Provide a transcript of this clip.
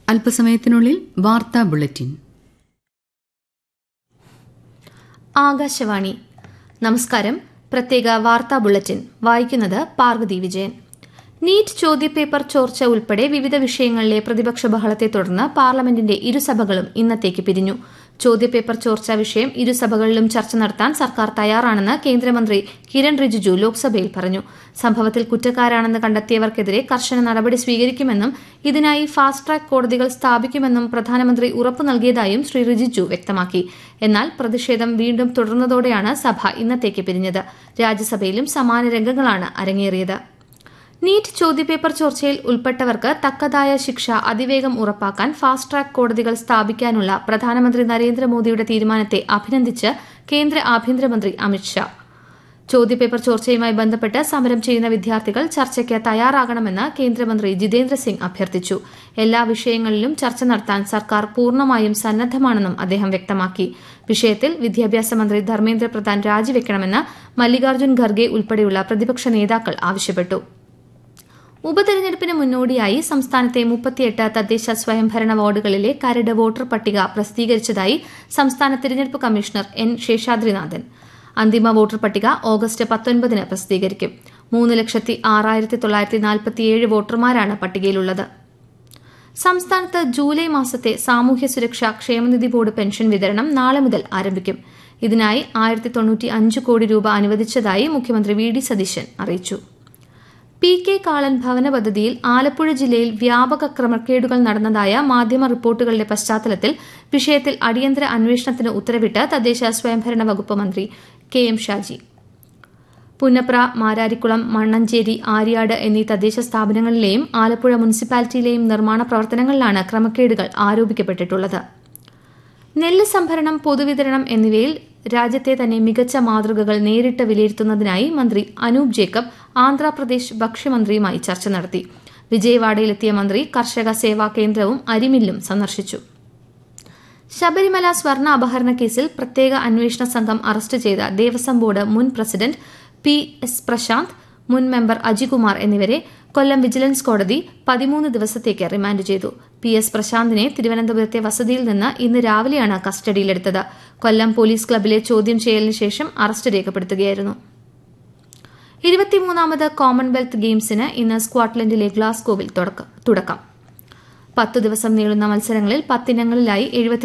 അല്പസമയത്തിനുള്ളിൽ വാർത്താ ബുള്ളറ്റിൻ ആകാശവാണി നമസ്കാരം പ്രത്യേക വാർത്താ ബുള്ളറ്റിൻ വായിക്കുന്നത് പാർവതി വിജയൻ നീറ്റ് ചോദ്യപേപ്പർ ചോർച്ച ഉൾപ്പെടെ വിവിധ വിഷയങ്ങളിലെ പ്രതിപക്ഷ ബഹളത്തെ തുടർന്ന് പാർലമെന്റിന്റെ ഇരുസഭകളും ഇന്നത്തേക്ക് പിരിഞ്ഞു ചോദ്യപേപ്പർ ചോർച്ച വിഷയം ഇരുസഭകളിലും ചർച്ച നടത്താൻ സർക്കാർ തയ്യാറാണെന്ന് കേന്ദ്രമന്ത്രി കിരൺ റിജിജു ലോക്സഭയിൽ പറഞ്ഞു സംഭവത്തിൽ കുറ്റക്കാരാണെന്ന് കണ്ടെത്തിയവർക്കെതിരെ കർശന നടപടി സ്വീകരിക്കുമെന്നും ഇതിനായി ഫാസ്റ്റ് ട്രാക്ക് കോടതികൾ സ്ഥാപിക്കുമെന്നും പ്രധാനമന്ത്രി ഉറപ്പു നൽകിയതായും ശ്രീ റിജിജു വ്യക്തമാക്കി എന്നാൽ പ്രതിഷേധം വീണ്ടും തുടർന്നതോടെയാണ് സഭ ഇന്നത്തേക്ക് പിരിഞ്ഞത് രാജ്യസഭയിലും സമാന രംഗങ്ങളാണ് അരങ്ങേറിയത് നീറ്റ് ചോദ്യപേപ്പർ ചോർച്ചയിൽ ഉൾപ്പെട്ടവർക്ക് തക്കതായ ശിക്ഷ അതിവേഗം ഉറപ്പാക്കാൻ ഫാസ്റ്റ് ട്രാക്ക് കോടതികൾ സ്ഥാപിക്കാനുള്ള പ്രധാനമന്ത്രി നരേന്ദ്രമോദിയുടെ തീരുമാനത്തെ അഭിനന്ദിച്ച് കേന്ദ്ര ആഭ്യന്തരമന്ത്രി അമിത്ഷാ ചോദ്യപേപ്പർ ചോർച്ചയുമായി ബന്ധപ്പെട്ട് സമരം ചെയ്യുന്ന വിദ്യാർത്ഥികൾ ചർച്ചയ്ക്ക് തയ്യാറാകണമെന്ന് കേന്ദ്രമന്ത്രി ജിതേന്ദ്ര സിംഗ് അഭ്യർത്ഥിച്ചു എല്ലാ വിഷയങ്ങളിലും ചർച്ച നടത്താൻ സർക്കാർ പൂർണ്ണമായും സന്നദ്ധമാണെന്നും അദ്ദേഹം വ്യക്തമാക്കി വിഷയത്തിൽ വിദ്യാഭ്യാസ മന്ത്രി ധർമ്മേന്ദ്ര പ്രധാൻ രാജിവെക്കണമെന്ന് മല്ലികാർജ്ജുൻ ഖർഗെ ഉൾപ്പെടെയുള്ള പ്രതിപക്ഷ നേതാക്കൾ ആവശ്യപ്പെട്ടു ഉപതെരഞ്ഞെടുപ്പിന് മുന്നോടിയായി സംസ്ഥാനത്തെ മുപ്പത്തിയെട്ട് തദ്ദേശ സ്വയംഭരണ വാർഡുകളിലെ കരട് വോട്ടർ പട്ടിക പ്രസിദ്ധീകരിച്ചതായി സംസ്ഥാന തിരഞ്ഞെടുപ്പ് കമ്മീഷണർ എൻ ശേഷാദ്രിനാഥൻ അന്തിമ വോട്ടർ പട്ടിക ഓഗസ്റ്റ് പത്തൊൻപതിന് പ്രസിദ്ധീകരിക്കും മൂന്ന് ലക്ഷത്തി ആറായിരത്തി തൊള്ളായിരത്തി നാൽപ്പത്തിയേഴ് വോട്ടർമാരാണ് പട്ടികയിലുള്ളത് സംസ്ഥാനത്ത് ജൂലൈ മാസത്തെ സാമൂഹ്യ സുരക്ഷാ ക്ഷേമനിധി ബോർഡ് പെൻഷൻ വിതരണം നാളെ മുതൽ ആരംഭിക്കും ഇതിനായി ആയിരത്തി തൊണ്ണൂറ്റി അഞ്ച് കോടി രൂപ അനുവദിച്ചതായി മുഖ്യമന്ത്രി വി ഡി സതീശൻ അറിയിച്ചു പി കെ കാളൻ ഭവന പദ്ധതിയിൽ ആലപ്പുഴ ജില്ലയിൽ വ്യാപക ക്രമക്കേടുകൾ നടന്നതായ മാധ്യമ റിപ്പോർട്ടുകളുടെ പശ്ചാത്തലത്തിൽ വിഷയത്തിൽ അടിയന്തര അന്വേഷണത്തിന് ഉത്തരവിട്ട് തദ്ദേശ സ്വയംഭരണ വകുപ്പ് മന്ത്രി കെ എം ഷാജി പുന്നപ്ര മാരാരിക്കുളം മണ്ണഞ്ചേരി ആര്യാട് എന്നീ തദ്ദേശ സ്ഥാപനങ്ങളിലെയും ആലപ്പുഴ മുനിസിപ്പാലിറ്റിയിലെയും നിർമ്മാണ പ്രവർത്തനങ്ങളിലാണ് ക്രമക്കേടുകൾ ആരോപിക്കപ്പെട്ടിട്ടുള്ളത് നെല്ല് സംഭരണം പൊതുവിതരണം എന്നിവയിൽ രാജ്യത്തെ തന്നെ മികച്ച മാതൃകകൾ നേരിട്ട് വിലയിരുത്തുന്നതിനായി മന്ത്രി അനൂപ് ജേക്കബ് ആന്ധ്രാപ്രദേശ് ഭക്ഷ്യമന്ത്രിയുമായി ചർച്ച നടത്തി വിജയവാഡയിലെത്തിയ മന്ത്രി കർഷക സേവാ കേന്ദ്രവും അരിമില്ലും സന്ദർശിച്ചു ശബരിമല സ്വർണ്ണ അപഹരണ കേസിൽ പ്രത്യേക അന്വേഷണ സംഘം അറസ്റ്റ് ചെയ്ത ദേവസ്വം ബോർഡ് മുൻ പ്രസിഡന്റ് പി എസ് പ്രശാന്ത് മുൻ മെമ്പർ അജികുമാർ എന്നിവരെ കൊല്ലം വിജിലൻസ് കോടതി പതിമൂന്ന് ദിവസത്തേക്ക് റിമാൻഡ് ചെയ്തു പി എസ് പ്രശാന്തിനെ തിരുവനന്തപുരത്തെ വസതിയിൽ നിന്ന് ഇന്ന് രാവിലെയാണ് കസ്റ്റഡിയിലെടുത്തത് കൊല്ലം പോലീസ് ക്ലബിലെ ചോദ്യം ചെയ്യലിന് ശേഷം അറസ്റ്റ് രേഖപ്പെടുത്തുകയായിരുന്നു ഇരുപത്തിമൂന്നാമത് കോമൺവെൽത്ത് ഗെയിംസിന് ഇന്ന് സ്കോട്ട്ലൻഡിലെ ഗ്ലാസ്ഗോവിൽ തുടക്കം പത്ത് ദിവസം നീളുന്ന മത്സരങ്ങളിൽ പത്തിനങ്ങളിലായി എഴുപത്തി